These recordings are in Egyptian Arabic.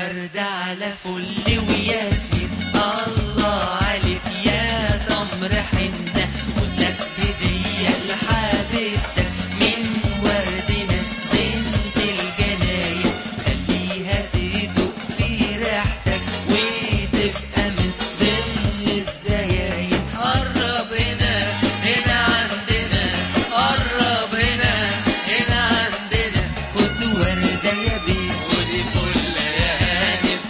وردة على فل وياسمين الله عليك يا تمر حنة خدلك هدية لحبيبتك من وردنا زينة الجناين خليها تدوق في ريحتك وتبقى من ضمن الزياين قرب هنا هنا عندنا قرب هنا هنا عندنا خد وردة يا بيه ودي فل يا هانم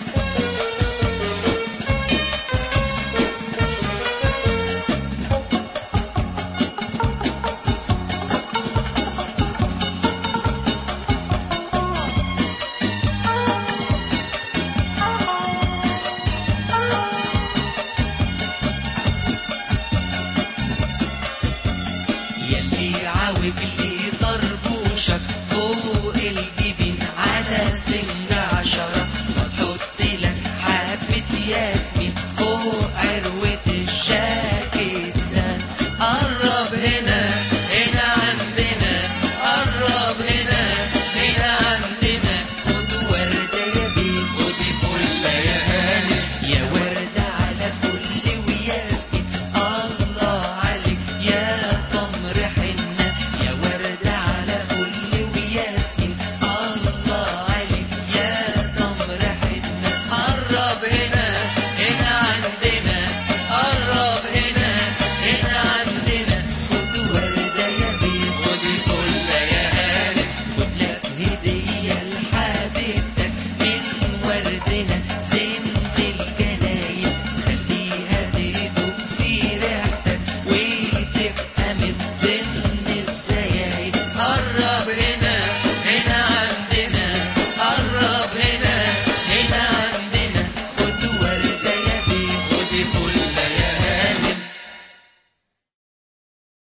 يلي عاوج لي طربوشك فوق الجبين على سنج عشرة ما تحط لك حبة ياسمين فوق عروة الجاكيت ده قرب هنا هنا عندنا قرب هنا هنا عندنا خد وردة يا بيه خدي فلة يا هاني يا وردة على فل وياسمين الله عليك يا تمر حنة يا وردة على فل وياسمين الله عليك يا تمر حنة قرب هنا هنا عندنا قرب هنا هنا عندنا خد وردة يا بيه خدي فلة يا هاني خد لك هدية لحبيبتك من وردنا زينة الجناين خليها تدوب في ريحتك وتبقى من ضمن الزياين